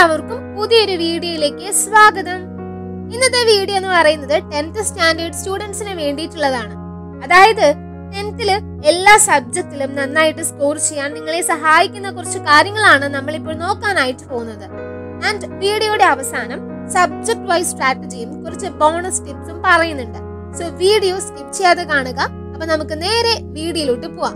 എല്ലാവർക്കും പുതിയൊരു വീഡിയോയിലേക്ക് സ്വാഗതം ഇന്നത്തെ വീഡിയോ എന്ന് പറയുന്നത് ടെൻത്ത് സ്റ്റാൻഡേർഡ് സ്റ്റുഡൻസിന് വേണ്ടിയിട്ടുള്ളതാണ് അതായത് ടെൻത്തില് എല്ലാ സബ്ജക്റ്റിലും നന്നായിട്ട് സ്കോർ ചെയ്യാൻ നിങ്ങളെ സഹായിക്കുന്ന കുറച്ച് കാര്യങ്ങളാണ് നമ്മളിപ്പോൾ നോക്കാനായിട്ട് പോകുന്നത് ആൻഡ് വീഡിയോയുടെ അവസാനം സബ്ജക്ട് വൈസ് സ്ട്രാറ്റജിയും കുറച്ച് ബോണസ് ടിപ്സും പറയുന്നുണ്ട് സോ വീഡിയോ സ്കിപ്പ് ചെയ്യാതെ കാണുക അപ്പൊ നമുക്ക് നേരെ വീഡിയോയിലോട്ട് പോവാം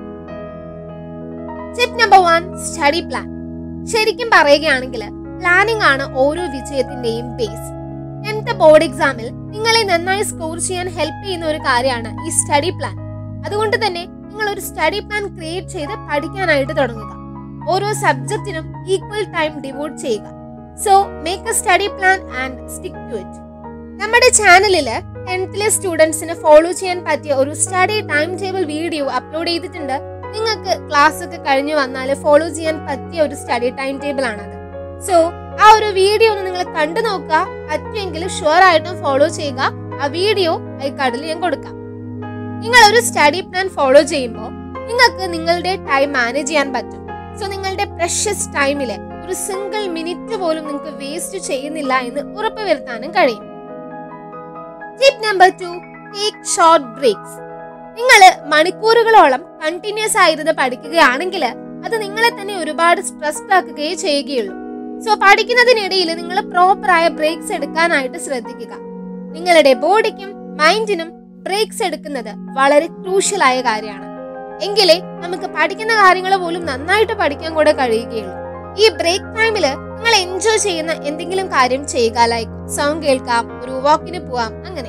tip number one study plan ശരിക്കും പറയുകയാണെങ്കിൽ പ്ലാനിംഗ് ആണ് ഓരോ വിജയത്തിന്റെയും ബേസ് ടെൻത്ത് ബോർഡ് എക്സാമിൽ നിങ്ങളെ നന്നായി സ്കോർ ചെയ്യാൻ ഹെൽപ്പ് ചെയ്യുന്ന ഒരു കാര്യമാണ് ഈ സ്റ്റഡി പ്ലാൻ അതുകൊണ്ട് തന്നെ നിങ്ങൾ ഒരു സ്റ്റഡി പ്ലാൻ ക്രിയേറ്റ് ചെയ്ത് പഠിക്കാനായിട്ട് തുടങ്ങുക ഓരോ സബ്ജക്റ്റിനും ഈക്വൽ ടൈം ഡിവോട്ട് ചെയ്യുക so make a study plan and stick to it നമ്മുടെ ചാനലില് ടെൻത്തിലെ സ്റ്റുഡൻസിന് ഫോളോ ചെയ്യാൻ പറ്റിയ ഒരു study time table video upload ചെയ്തിട്ടുണ്ട് നിങ്ങൾക്ക് ക്ലാസ് ഒക്കെ കഴിഞ്ഞു വന്നാൽ ഫോളോ ചെയ്യാൻ പറ്റിയ ഒരു സ്റ്റഡി ടൈം ടേബിൾ ആണത് സോ ആ ഒരു വീഡിയോ ഒന്ന് നിങ്ങൾ കണ്ടു നോക്കുക പറ്റുമെങ്കിൽ ഷുവർ ആയിട്ടും ഫോളോ ചെയ്യുക ആ വീഡിയോ ഐ കാർഡിൽ ഞാൻ കൊടുക്കാം നിങ്ങൾ ഒരു സ്റ്റഡി പ്ലാൻ ഫോളോ ചെയ്യുമ്പോൾ നിങ്ങൾക്ക് നിങ്ങളുടെ ടൈം മാനേജ് ചെയ്യാൻ പറ്റും സോ നിങ്ങളുടെ പ്രഷ്യസ് ടൈമില് ഒരു സിംഗിൾ മിനിറ്റ് പോലും നിങ്ങൾക്ക് വേസ്റ്റ് ചെയ്യുന്നില്ല എന്ന് ഉറപ്പുവരുത്താനും കഴിയും tip number two take short breaks നിങ്ങൾ മണിക്കൂറുകളോളം കണ്ടിന്യൂസ് ആയിരുന്ന് പഠിക്കുകയാണെങ്കിൽ അത് നിങ്ങളെ തന്നെ ഒരുപാട് സ്ട്രെസ്ഡ് ആക്കുകയേ ചെയ്യുകയുള്ളൂ സോ പഠിക്കുന്നതിനിടയിൽ നിങ്ങൾ പ്രോപ്പറായ ബ്രേക്സ് എടുക്കാനായിട്ട് ശ്രദ്ധിക്കുക നിങ്ങളുടെ ബോഡിക്കും മൈൻഡിനും ബ്രേക്സ് എടുക്കുന്നത് വളരെ ക്രൂഷ്യൽ ആയ കാര്യമാണ് എങ്കിലേ നമുക്ക് പഠിക്കുന്ന കാര്യങ്ങൾ പോലും നന്നായിട്ട് പഠിക്കാൻ കൂടെ കഴിയുകയുള്ളൂ ഈ ബ്രേക്ക് ടൈമിൽ നിങ്ങൾ എൻജോയ് ചെയ്യുന്ന എന്തെങ്കിലും കാര്യം ചെയ്യുക ലൈക്ക് സോങ് കേൾക്കാം ഒരു വാക്കിന് പോവാം അങ്ങനെ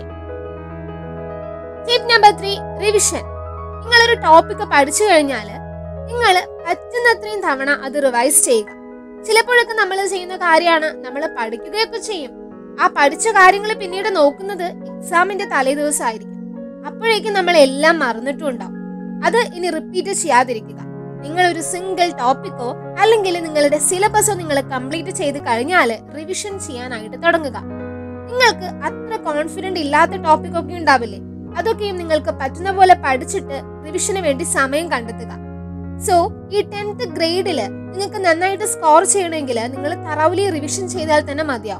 ടിപ്പ് നമ്പർ ത്രീ റിവിഷൻ നിങ്ങൾ ഒരു ടോപ്പിക് പഠിച്ചു കഴിഞ്ഞാൽ നിങ്ങൾ പറ്റുന്നത്രയും തവണ അത് റിവൈസ് ചെയ്യുക ചിലപ്പോഴൊക്കെ നമ്മൾ ചെയ്യുന്ന കാര്യമാണ് നമ്മൾ പഠിക്കുകയൊക്കെ ചെയ്യും ആ പഠിച്ച കാര്യങ്ങൾ പിന്നീട് നോക്കുന്നത് എക്സാമിന്റെ തലേ ദിവസമായിരിക്കും അപ്പോഴേക്കും നമ്മൾ എല്ലാം മറന്നിട്ടുണ്ടാവും അത് ഇനി റിപ്പീറ്റ് ചെയ്യാതിരിക്കുക നിങ്ങൾ ഒരു സിംഗിൾ ടോപ്പിക്കോ അല്ലെങ്കിൽ നിങ്ങളുടെ സിലബസോ നിങ്ങൾ കംപ്ലീറ്റ് ചെയ്ത് കഴിഞ്ഞാൽ റിവിഷൻ ചെയ്യാനായിട്ട് തുടങ്ങുക നിങ്ങൾക്ക് അത്ര കോൺഫിഡന്റ് ഇല്ലാത്ത ടോപ്പിക് ഒക്കെ ഉണ്ടാവില്ലേ അതൊക്കെയും നിങ്ങൾക്ക് പറ്റുന്ന പോലെ പഠിച്ചിട്ട് റിവിഷന് വേണ്ടി സമയം കണ്ടെത്തുക സോ ഈ ടെൻത്ത് ഗ്രേഡില് നിങ്ങൾക്ക് നന്നായിട്ട് സ്കോർ ചെയ്യണമെങ്കിൽ നിങ്ങൾ തറവലി റിവിഷൻ ചെയ്താൽ തന്നെ മതിയാവും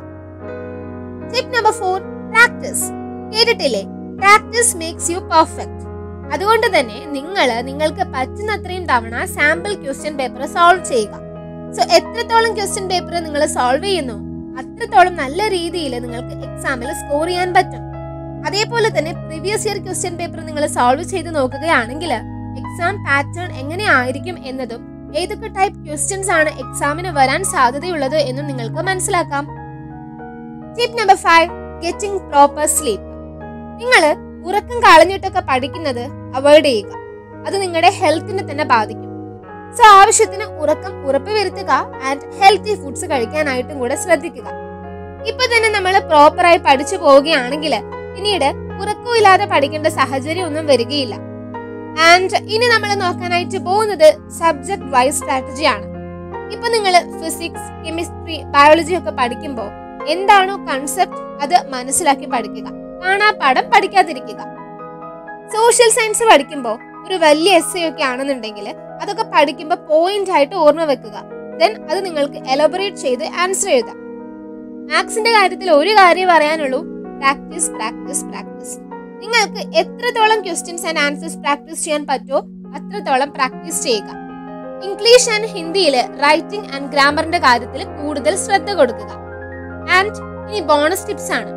ടിപ്പ് നമ്പർ ഫോർ പ്രാക്ടീസ് കേട്ടിട്ടില്ലേ പ്രാക്ടീസ് മേക്സ് യു പെർഫെക്റ്റ് അതുകൊണ്ട് തന്നെ നിങ്ങൾ നിങ്ങൾക്ക് പറ്റുന്നത്രയും തവണ സാമ്പിൾ ക്വസ്റ്റ്യൻ പേപ്പർ സോൾവ് ചെയ്യുക സോ എത്രത്തോളം ക്വസ്റ്റ്യൻ പേപ്പർ നിങ്ങൾ സോൾവ് ചെയ്യുന്നു അത്രത്തോളം നല്ല രീതിയിൽ നിങ്ങൾക്ക് എക്സാമിൽ സ്കോർ ചെയ്യാൻ പറ്റും അതേപോലെ തന്നെ പ്രീവിയസ് ഇയർ ക്വസ്റ്റ്യൻ പേപ്പർ നിങ്ങൾ സോൾവ് ചെയ്ത് നോക്കുകയാണെങ്കിൽ എക്സാം പാറ്റേൺ എങ്ങനെയായിരിക്കും എന്നതും ഏതൊക്കെ ടൈപ്പ് ക്വസ്റ്റ്യൻസ് ആണ് എക്സാമിന് വരാൻ സാധ്യതയുള്ളത് എന്നും നിങ്ങൾക്ക് മനസ്സിലാക്കാം tip number five getting proper sleep നിങ്ങൾ ഉറക്കം കളഞ്ഞിട്ടൊക്കെ പഠിക്കുന്നത് അവോയ്ഡ് ചെയ്യുക അത് നിങ്ങളുടെ ഹെൽത്തിനെ തന്നെ ബാധിക്കും സോ ആവശ്യത്തിന് ഉറക്കം ഉറപ്പുവരുത്തുക ആൻഡ് ഹെൽത്തി ഫുഡ്സ് കഴിക്കാനായിട്ടും കൂടെ ശ്രദ്ധിക്കുക ഇപ്പൊ തന്നെ നമ്മൾ പ്രോപ്പറായി പഠിച്ചു പോവുകയാണെങ്കിൽ പിന്നീട് ഉറക്കമില്ലാതെ പഠിക്കേണ്ട സാഹചര്യം ഒന്നും വരികയില്ല ആൻഡ് ഇനി നമ്മൾ നോക്കാനായിട്ട് പോകുന്നത് സബ്ജക്ട് വൈസ് സ്ട്രാറ്റജിയാണ് ഇപ്പൊ നിങ്ങൾ ഫിസിക്സ് കെമിസ്ട്രി ബയോളജി ഒക്കെ പഠിക്കുമ്പോൾ എന്താണോ കൺസെപ്റ്റ് അത് മനസ്സിലാക്കി പഠിക്കുക കാണാപ്പാഠം പഠിക്കാതിരിക്കുക സോഷ്യൽ സയൻസ് പഠിക്കുമ്പോൾ ഒരു വലിയ എസ് ഒക്കെ ആണെന്നുണ്ടെങ്കിൽ അതൊക്കെ പഠിക്കുമ്പോൾ പോയിന്റ് ആയിട്ട് ഓർമ്മ വെക്കുക ദെൻ അത് നിങ്ങൾക്ക് എലബറേറ്റ് ചെയ്ത് ആൻസർ എഴുതാം മാത്സിന്റെ കാര്യത്തിൽ ഒരു കാര്യം പറയാനുള്ളൂ പ്രാക്ടീസ് പ്രാക്ടീസ് പ്രാക്ടീസ് നിങ്ങൾക്ക് എത്രത്തോളം ക്വസ്റ്റ്യൻസ് ആൻഡ് ആൻസേഴ്സ് പ്രാക്ടീസ് ചെയ്യാൻ പറ്റുമോ അത്രത്തോളം പ്രാക്ടീസ് ചെയ്യുക ഇംഗ്ലീഷ് ആൻഡ് ഹിന്ദിയിൽ റൈറ്റിംഗ് ആൻഡ് ഗ്രാമറിന്റെ കാര്യത്തിൽ കൂടുതൽ ശ്രദ്ധ കൊടുക്കുക ആൻഡ് ഇനി ബോണസ് ടിപ്സ് ആണ്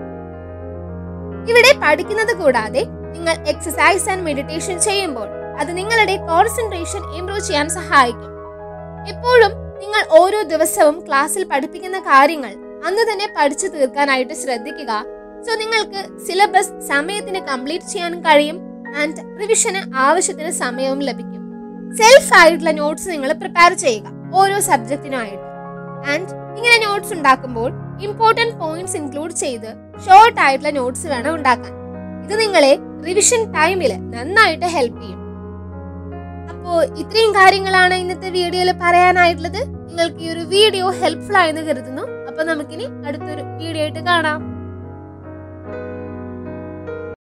ഇവിടെ പഠിക്കുന്നത് കൂടാതെ നിങ്ങൾ എക്സസൈസ് ആൻഡ് മെഡിറ്റേഷൻ ചെയ്യുമ്പോൾ അത് നിങ്ങളുടെ കോൺസെൻട്രേഷൻ ഇംപ്രൂവ് ചെയ്യാൻ സഹായിക്കും എപ്പോഴും നിങ്ങൾ ഓരോ ദിവസവും ക്ലാസ്സിൽ പഠിപ്പിക്കുന്ന കാര്യങ്ങൾ അന്ന് തന്നെ പഠിച്ചു തീർക്കാനായിട്ട് ശ്രദ്ധിക്കുക സോ നിങ്ങൾക്ക് സിലബസ് സമയത്തിന് കംപ്ലീറ്റ് ചെയ്യാനും കഴിയും ആൻഡ് റിവിഷന് ആവശ്യത്തിന് സമയവും ലഭിക്കും സെൽഫ് ആയിട്ടുള്ള നോട്ട്സ് നിങ്ങൾ പ്രിപ്പയർ ചെയ്യുക ഓരോ സബ്ജക്റ്റിനുമായിട്ട് ആൻഡ് ഇങ്ങനെ നോട്ട്സ് ഉണ്ടാക്കുമ്പോൾ ഇമ്പോർട്ടന്റ് പോയിന്റ്സ് ഇൻക്ലൂഡ് ചെയ്ത് ഷോർട്ട് ആയിട്ടുള്ള നോട്ട്സ് വേണം ഉണ്ടാക്കാൻ ഇത് നിങ്ങളെ റിവിഷൻ ടൈമിൽ നന്നായിട്ട് ഹെൽപ്പ് ചെയ്യും അപ്പോ ഇത്രയും കാര്യങ്ങളാണ് ഇന്നത്തെ വീഡിയോയിൽ പറയാനായിട്ടുള്ളത് നിങ്ങൾക്ക് ഈ ഒരു വീഡിയോ ഹെൽപ്ഫുൾ ആയെന്ന് കരുതുന്നു അപ്പൊ നമുക്കിനി അടുത്തൊരു വീഡിയോ ആയിട്ട് കാണാം